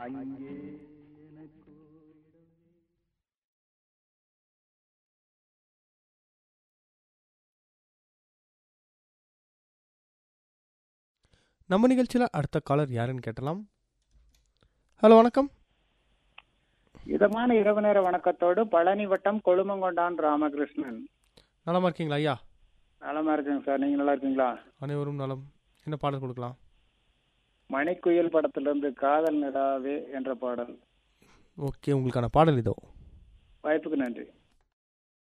அங்கே எனக்கு நம்ம நிகழ்ச்சியில் அடுத்த காலர் யாருன்னு கேட்டலாம் ஹலோ வணக்கம் இதமான இரவு நேர வணக்கத்தோடு பழனி வட்டம் கொழுமங்கொண்டான் ராமகிருஷ்ணன் நலமா இருக்கீங்களா ஐயா நலமா இருக்குங்க சார் நீங்க நல்லா இருக்கீங்களா அனைவரும் நலம் என்ன பாடல் கொடுக்கலாம் மணிக்குயில் படத்திலிருந்து காதல் நிலாவே என்ற பாடல் ஓகே உங்களுக்கான பாடல் இதோ வாய்ப்புக்கு நன்றி